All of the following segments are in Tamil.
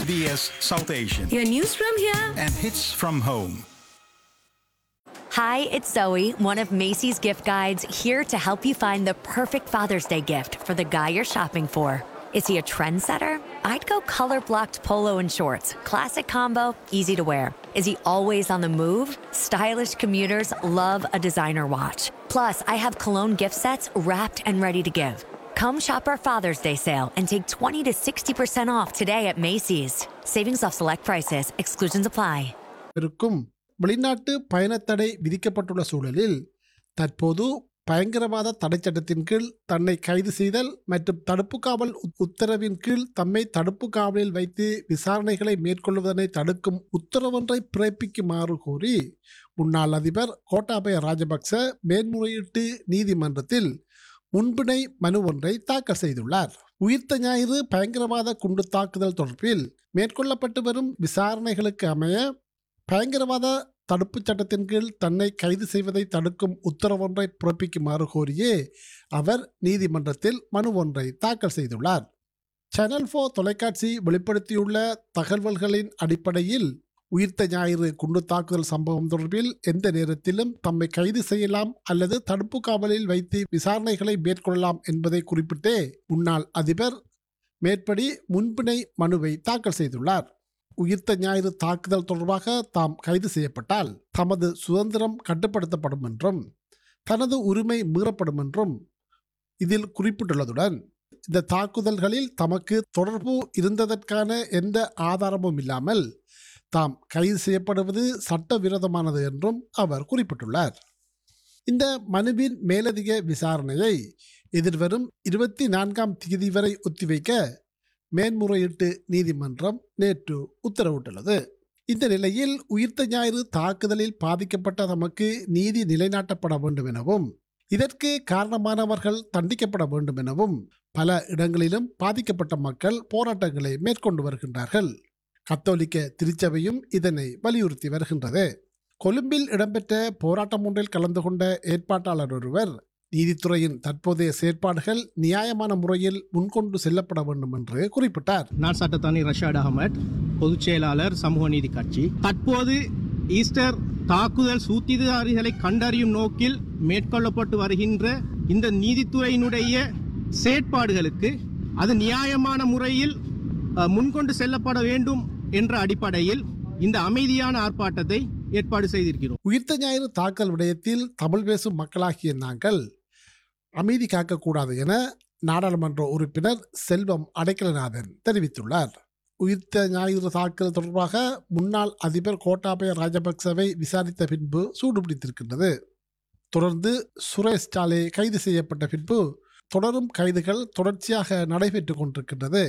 SBS South Asian Your news from here. and hits from home. Hi, it's Zoe, one of Macy's gift guides, here to help you find the perfect Father's Day gift for the guy you're shopping for. Is he a trendsetter? I'd go color blocked polo and shorts. Classic combo, easy to wear. Is he always on the move? Stylish commuters love a designer watch. Plus, I have cologne gift sets wrapped and ready to give. Come shop our Father's Day sale and take 20 to 60% off today at Macy's. Savings off select prices, exclusions apply. இருக்கும் வெளிநாட்டு பயணத்தடை விதிக்கப்பட்டுள்ள சூழலில் தற்போது பயங்கரவாத தடைச்சட்டத்தின் கீழ் தன்னை கைது செய்தல் மற்றும் தடுப்பு காவல் உத்- உத்தரவின் கீழ் தம்மை தடுப்பு காவலில் வைத்து விசாரணைகளை மேற்கொள்வதனை தடுக்கும் உத்தரவொன்றை பிறப்பிக்குமாறு கோரி முன்னாள் அதிபர் கோட்டாபய ராஜபக்ச மேன்முறையீட்டு நீதிமன்றத்தில் முன்பிணை மனு ஒன்றை தாக்கல் செய்துள்ளார் உயிர்த்த ஞாயிறு பயங்கரவாத குண்டு தாக்குதல் தொடர்பில் மேற்கொள்ளப்பட்டு வரும் விசாரணைகளுக்கு அமைய பயங்கரவாத தடுப்புச் சட்டத்தின் கீழ் தன்னை கைது செய்வதை தடுக்கும் உத்தரவொன்றை பிறப்பிக்குமாறு கோரியே அவர் நீதிமன்றத்தில் மனு ஒன்றை தாக்கல் செய்துள்ளார் சேனல் ஃபோ தொலைக்காட்சி வெளிப்படுத்தியுள்ள தகவல்களின் அடிப்படையில் உயிர்த்த ஞாயிறு குண்டு தாக்குதல் சம்பவம் தொடர்பில் எந்த நேரத்திலும் தம்மை கைது செய்யலாம் அல்லது தடுப்பு காவலில் வைத்து விசாரணைகளை மேற்கொள்ளலாம் என்பதை குறிப்பிட்டே முன்னாள் அதிபர் மேற்படி முன்பிணை மனுவை தாக்கல் செய்துள்ளார் உயிர்த்த ஞாயிறு தாக்குதல் தொடர்பாக தாம் கைது செய்யப்பட்டால் தமது சுதந்திரம் கட்டுப்படுத்தப்படும் என்றும் தனது உரிமை மீறப்படும் என்றும் இதில் குறிப்பிட்டுள்ளதுடன் இந்த தாக்குதல்களில் தமக்கு தொடர்பு இருந்ததற்கான எந்த ஆதாரமும் இல்லாமல் தாம் கைது செய்யப்படுவது சட்டவிரோதமானது என்றும் அவர் குறிப்பிட்டுள்ளார் இந்த மனுவின் மேலதிக விசாரணையை எதிர்வரும் இருபத்தி நான்காம் தேதி வரை ஒத்திவைக்க மேன்முறையீட்டு நீதிமன்றம் நேற்று உத்தரவிட்டுள்ளது இந்த நிலையில் உயிர்த்த ஞாயிறு தாக்குதலில் பாதிக்கப்பட்ட தமக்கு நீதி நிலைநாட்டப்பட வேண்டும் எனவும் இதற்கு காரணமானவர்கள் தண்டிக்கப்பட வேண்டும் எனவும் பல இடங்களிலும் பாதிக்கப்பட்ட மக்கள் போராட்டங்களை மேற்கொண்டு வருகின்றார்கள் கத்தோலிக்க திருச்சபையும் இதனை வலியுறுத்தி வருகின்றது கொழும்பில் இடம்பெற்ற போராட்டம் ஒன்றில் கலந்து கொண்ட ஏற்பாட்டாளர் ஒருவர் நீதித்துறையின் தற்போதைய செயற்பாடுகள் நியாயமான முறையில் முன்கொண்டு செல்லப்பட வேண்டும் என்று குறிப்பிட்டார் நான் சட்டத்தானி ரஷாட் அகமட் பொதுச் செயலாளர் சமூக நீதி கட்சி தற்போது ஈஸ்டர் தாக்குதல் சூத்திரதாரிகளை கண்டறியும் நோக்கில் மேற்கொள்ளப்பட்டு வருகின்ற இந்த நீதித்துறையினுடைய செயற்பாடுகளுக்கு அது நியாயமான முறையில் அஹ், முன்கொண்டு செல்லப்பட வேண்டும் என்ற அடிப்படையில் இந்த அமைதியான ஆர்ப்பாட்டத்தை ஏற்பாடு செய்திருக்கிறோம் உயிர்த்த ஞாயிறு தாக்கல் விடயத்தில் தமிழ் பேசும் மக்களாகிய நாங்கள் அமைதி காக்கக்கூடாது என நாடாளுமன்ற உறுப்பினர் செல்வம் அடைக்கலநாதன் தெரிவித்துள்ளார் உயிர்த்த ஞாயிறு தாக்கல் தொடர்பாக முன்னாள் அதிபர் கோட்டாபய ராஜபக்சவை விசாரித்த பின்பு சூடுபிடித்திருக்கின்றது தொடர்ந்து சுரேஷ் சாலே கைது செய்யப்பட்ட பின்பு தொடரும் கைதுகள் தொடர்ச்சியாக நடைபெற்று கொண்டிருக்கின்றது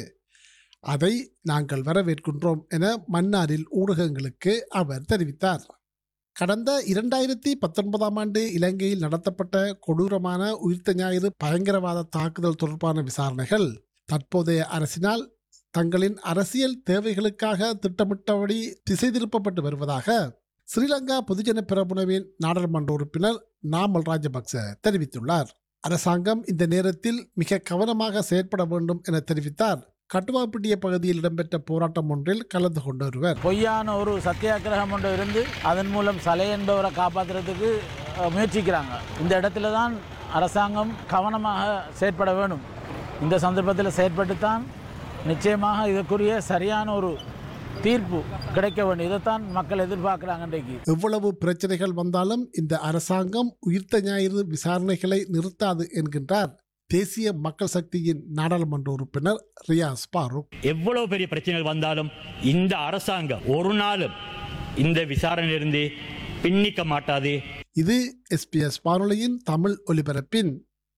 அதை நாங்கள் வரவேற்கின்றோம் என மன்னாரில் ஊடகங்களுக்கு அவர் தெரிவித்தார் கடந்த இரண்டாயிரத்தி பத்தொன்பதாம் ஆண்டு இலங்கையில் நடத்தப்பட்ட கொடூரமான உயிர்த்த ஞாயிறு பயங்கரவாத தாக்குதல் தொடர்பான விசாரணைகள் தற்போதைய அரசினால் தங்களின் அரசியல் தேவைகளுக்காக திட்டமிட்டபடி திசை திருப்பப்பட்டு வருவதாக ஸ்ரீலங்கா பொதுஜன பிரமுனவின் நாடாளுமன்ற உறுப்பினர் நாமல் ராஜபக்ச தெரிவித்துள்ளார் அரசாங்கம் இந்த நேரத்தில் மிக கவனமாக செயற்பட வேண்டும் என தெரிவித்தார் கட்டுவாப்பிட்டிய பகுதியில் இடம்பெற்ற போராட்டம் ஒன்றில் கலந்து கொண்ட ஒருவர் பொய்யான ஒரு சத்தியாகிரகம் ஒன்று இருந்து அதன் மூலம் சலை என்பவரை காப்பாற்றுறதுக்கு அஹ், முயற்சிக்கிறாங்க இந்த இடத்துல தான் அரசாங்கம் கவனமாக செயற்பட வேணும் இந்த சந்தர்ப்பத்தில் செயற்பட்டு தான் நிச்சயமாக இதற்குரிய சரியான ஒரு தீர்ப்பு கிடைக்க வேண்டும் இதைத்தான் மக்கள் எதிர்பார்க்குறாங்க இன்றைக்கு எவ்வளவு பிரச்சனைகள் வந்தாலும் இந்த அரசாங்கம் உயிர்த்த ஞாயிறு விசாரணைகளை நிறுத்தாது என்கின்றார் தேசிய மக்கள் சக்தியின் நாடாளுமன்ற உறுப்பினர் ரியாஸ் பாரூக் எவ்வளவு பெரிய பிரச்சனைகள் வந்தாலும் இந்த அரசாங்கம் ஒரு நாளும் இந்த விசாரணையிலிருந்து பின்னிக்க மாட்டாது இது எஸ்பிஎஸ் வானொலியின் தமிழ் ஒலிபரப்பின்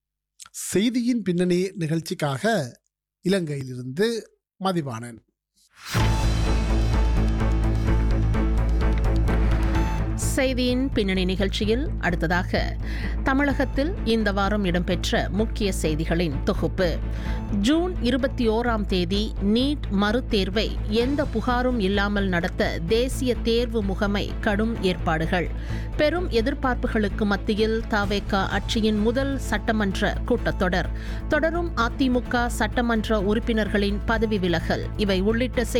செய்தியின் பின்னணி நிகழ்ச்சிக்காக இலங்கையிலிருந்து மதிவாணன் செய்தியின் பின்னணி நிகழ்ச்சியில் அடுத்ததாக தமிழகத்தில் இந்த வாரம் இடம்பெற்ற முக்கிய செய்திகளின் தொகுப்பு ஜூன் இருபத்தி ஓராம் தேதி நீட் மறுதேர்வை எந்த புகாரும் இல்லாமல் நடத்த தேசிய தேர்வு முகமை கடும் ஏற்பாடுகள் பெரும் எதிர்பார்ப்புகளுக்கு மத்தியில் தாவேகா ஆட்சியின் முதல் சட்டமன்ற கூட்டத்தொடர் தொடரும் அதிமுக சட்டமன்ற உறுப்பினர்களின் பதவி விலகல் இவை உள்ளிட்ட